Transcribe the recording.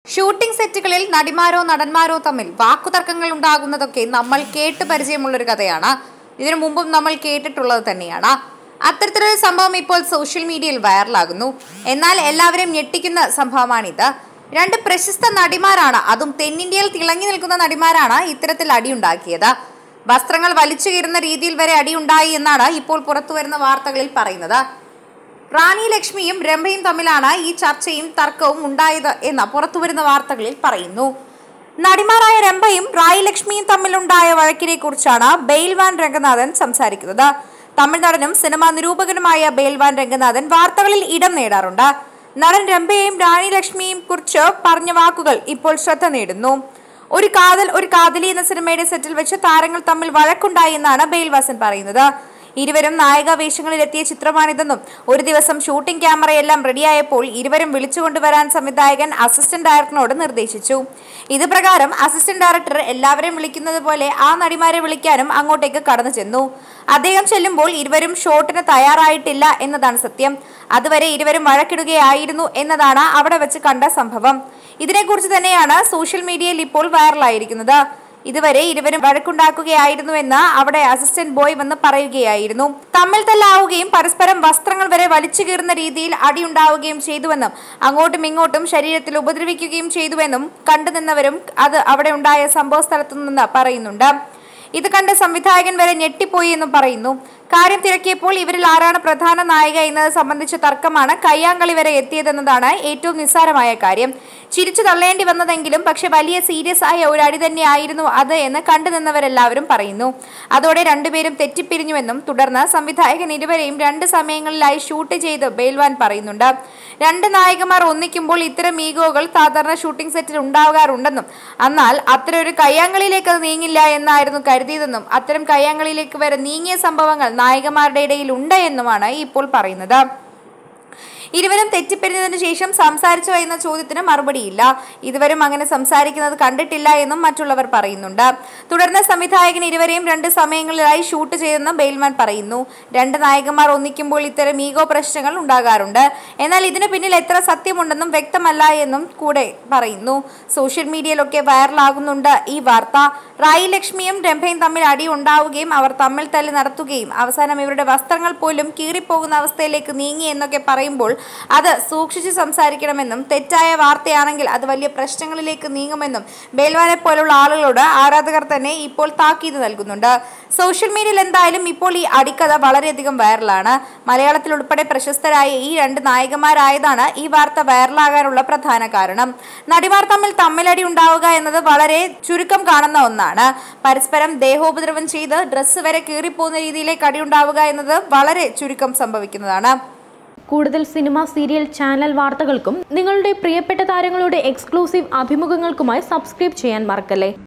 shooting സെറ്റുകളിൽ നടിമാരോ നടന്മാരോ തമ്മിൽ വാക്കുതർക്കങ്ങൾ ഉണ്ടാകുന്നതൊക്കെ നമ്മൾ കേട്ട് പരിചയമുള്ളൊരു കഥയാണ് ഇതിനു മുമ്പും നമ്മൾ കേട്ടിട്ടുള്ളത് തന്നെയാണ് അത്തരത്തിലൊരു സംഭവം ഇപ്പോൾ സോഷ്യൽ മീഡിയയിൽ വൈറലാകുന്നു എന്നാൽ എല്ലാവരെയും ഞെട്ടിക്കുന്ന സംഭവമാണിത് രണ്ട് പ്രശസ്ത നടിമാരാണ് അതും തെന്നിന്ത്യയിൽ തിളങ്ങി നിൽക്കുന്ന നടിമാരാണ് ഇത്തരത്തിൽ അടിയുണ്ടാക്കിയത് വസ്ത്രങ്ങൾ വലിച്ചു കീറുന്ന രീതിയിൽ വരെ അടിയുണ്ടായി എന്നാണ് ഇപ്പോൾ പുറത്തുവരുന്ന വാർത്തകളിൽ പറയുന്നത് റാണി ലക്ഷ്മിയും രംഭയും തമ്മിലാണ് ഈ ചർച്ചയും തർക്കവും ഉണ്ടായത് എന്ന് പുറത്തുവരുന്ന വാർത്തകളിൽ പറയുന്നു നടിമാരായ രംഭയും റായി ലക്ഷ്മിയും തമ്മിലുണ്ടായ വഴക്കിനെ കുറിച്ചാണ് ബെയിൽവാൻ രംഗനാഥൻ സംസാരിക്കുന്നത് തമിഴ് നടനും സിനിമാ നിരൂപകനുമായ ബെയിൽവാൻ രംഗനാഥൻ വാർത്തകളിൽ ഇടം നേടാറുണ്ട് നടൻ രംഭയെയും റാണി ലക്ഷ്മിയെയും കുറിച്ച് പറഞ്ഞ വാക്കുകൾ ഇപ്പോൾ ശ്രദ്ധ നേടുന്നു ഒരു കാതൽ ഒരു കാതലി എന്ന സിനിമയുടെ സെറ്റിൽ വെച്ച് താരങ്ങൾ തമ്മിൽ വഴക്കുണ്ടായി എന്നാണ് ബെയിൽവാസൻ പറയുന്നത് ഇരുവരും നായിക വേഷങ്ങളിലെത്തിയ ചിത്രമാണിതെന്നും ഒരു ദിവസം ഷൂട്ടിംഗ് ക്യാമറയെല്ലാം റെഡിയായപ്പോൾ ഇരുവരും വിളിച്ചുകൊണ്ടുവരാൻ സംവിധായകൻ അസിസ്റ്റന്റ് ഡയറക്ടറിനോട് നിർദ്ദേശിച്ചു ഇത് പ്രകാരം അസിസ്റ്റന്റ് ഡയറക്ടർ എല്ലാവരെയും വിളിക്കുന്നത് പോലെ ആ നടിമാരെ വിളിക്കാനും അങ്ങോട്ടേക്ക് കടന്നു ചെന്നു അദ്ദേഹം ചെല്ലുമ്പോൾ ഇരുവരും ഷോട്ടിന് തയ്യാറായിട്ടില്ല എന്നതാണ് സത്യം അതുവരെ ഇരുവരും വഴക്കിടുകയായിരുന്നു എന്നതാണ് അവിടെ വെച്ച് കണ്ട സംഭവം ഇതിനെക്കുറിച്ച് തന്നെയാണ് സോഷ്യൽ മീഡിയയിൽ ഇപ്പോൾ വൈറലായിരിക്കുന്നത് ഇതുവരെ ഇരുവരും വഴക്കുണ്ടാക്കുകയായിരുന്നുവെന്ന് അവിടെ അസിസ്റ്റന്റ് ബോയ് വന്ന് പറയുകയായിരുന്നു തമ്മിൽ തല്ലാവുകയും പരസ്പരം വസ്ത്രങ്ങൾ വരെ വലിച്ചു കീറുന്ന രീതിയിൽ അടിയുണ്ടാവുകയും ചെയ്തുവെന്നും അങ്ങോട്ടും ഇങ്ങോട്ടും ശരീരത്തിൽ ഉപദ്രവിക്കുകയും ചെയ്തുവെന്നും കണ്ടുനിന്നവരും അത് അവിടെ ഉണ്ടായ സംഭവ സ്ഥലത്തു നിന്ന് പറയുന്നുണ്ട് ഇത് കണ്ട് സംവിധായകൻ വരെ ഞെട്ടിപ്പോയി എന്നും പറയുന്നു കാര്യം തിരക്കിയപ്പോൾ ഇവരിൽ ആരാണ് പ്രധാന നായിക എന്നത് സംബന്ധിച്ച തർക്കമാണ് കയ്യാങ്കളി വരെ എത്തിയതെന്നതാണ് ഏറ്റവും നിസ്സാരമായ കാര്യം ചിരിച്ചു തള്ളേണ്ടി വന്നതെങ്കിലും പക്ഷെ വലിയ സീരിയസ് ആയ ഒരു അടി തന്നെയായിരുന്നു അത് എന്ന് കണ്ടുനിന്നവരെല്ലാവരും പറയുന്നു അതോടെ രണ്ടുപേരും തെറ്റിപ്പിരിഞ്ഞുവെന്നും തുടർന്ന് സംവിധായകൻ ഇരുവരെയും രണ്ട് സമയങ്ങളിലായി ഷൂട്ട് ചെയ്ത് ബെയിൽവാൻ പറയുന്നുണ്ട് രണ്ട് നായികമാർ ഒന്നിക്കുമ്പോൾ ഇത്തരം ഈഗോകൾ സാധാരണ ഷൂട്ടിംഗ് സെറ്റിൽ ഉണ്ടാകാറുണ്ടെന്നും എന്നാൽ അത്തരം ഒരു കയ്യാങ്കളിയിലേക്ക് അത് നീങ്ങില്ല എന്നായിരുന്നു കരുതിയതെന്നും അത്തരം കയ്യാങ്കളിയിലേക്ക് വരെ നീങ്ങിയ സംഭവങ്ങൾ നായികമാരുടെ ഇടയിൽ ഉണ്ട് എന്നുമാണ് ഇപ്പോൾ പറയുന്നത് ഇരുവരും തെറ്റിപ്പിരിഞ്ഞതിനു ശേഷം സംസാരിച്ചു എന്ന ചോദ്യത്തിന് മറുപടിയില്ല ഇരുവരും അങ്ങനെ സംസാരിക്കുന്നത് കണ്ടിട്ടില്ല എന്നും മറ്റുള്ളവർ പറയുന്നുണ്ട് തുടർന്ന് സംവിധായകൻ ഇരുവരെയും രണ്ട് സമയങ്ങളിലായി ഷൂട്ട് ചെയ്തെന്നും ബെയിൽമാൻ പറയുന്നു രണ്ട് നായകന്മാർ ഒന്നിക്കുമ്പോൾ ഇത്തരം ഈഗോ പ്രശ്നങ്ങൾ ഉണ്ടാകാറുണ്ട് എന്നാൽ ഇതിനു പിന്നിൽ എത്ര സത്യമുണ്ടെന്നും വ്യക്തമല്ല എന്നും കൂടെ പറയുന്നു സോഷ്യൽ മീഡിയയിലൊക്കെ വൈറലാകുന്നുണ്ട് ഈ വാർത്ത റായി ലക്ഷ്മിയും രംഭയും തമ്മിൽ അടി ഉണ്ടാവുകയും അവർ തമ്മിൽ തല്ലി നടത്തുകയും അവസാനം ഇവരുടെ വസ്ത്രങ്ങൾ പോലും കീറിപ്പോകുന്ന അവസ്ഥയിലേക്ക് നീങ്ങി എന്നൊക്കെ പറയുമ്പോൾ അത് സൂക്ഷിച്ച് സംസാരിക്കണമെന്നും തെറ്റായ വാർത്തയാണെങ്കിൽ അത് വലിയ പ്രശ്നങ്ങളിലേക്ക് നീങ്ങുമെന്നും ബേൽവാനെ പോലുള്ള ആളുകളോട് ആരാധകർ തന്നെ ഇപ്പോൾ താക്കീത് നൽകുന്നുണ്ട് സോഷ്യൽ മീഡിയയിൽ എന്തായാലും ഇപ്പോൾ ഈ അടിക്കഥ വളരെയധികം വൈറലാണ് മലയാളത്തിൽ ഉൾപ്പെടെ പ്രശസ്തരായ ഈ രണ്ട് നായകന്മാരായതാണ് ഈ വാർത്ത വൈറലാകാനുള്ള പ്രധാന കാരണം നടിമാർ തമ്മിൽ തമ്മിലടി ഉണ്ടാവുക എന്നത് വളരെ ചുരുക്കം കാണുന്ന ഒന്നാണ് പരസ്പരം ദേഹോപദ്രവം ചെയ്ത് ഡ്രസ്സ് വരെ കീറിപ്പോകുന്ന രീതിയിലേക്ക് അടി ഉണ്ടാവുക എന്നത് വളരെ ചുരുക്കം സംഭവിക്കുന്നതാണ് കൂടുതൽ സിനിമ സീരിയൽ ചാനൽ വാർത്തകൾക്കും നിങ്ങളുടെ പ്രിയപ്പെട്ട താരങ്ങളുടെ എക്സ്ക്ലൂസീവ് അഭിമുഖങ്ങൾക്കുമായി സബ്സ്ക്രൈബ് ചെയ്യാൻ മറക്കല്ലേ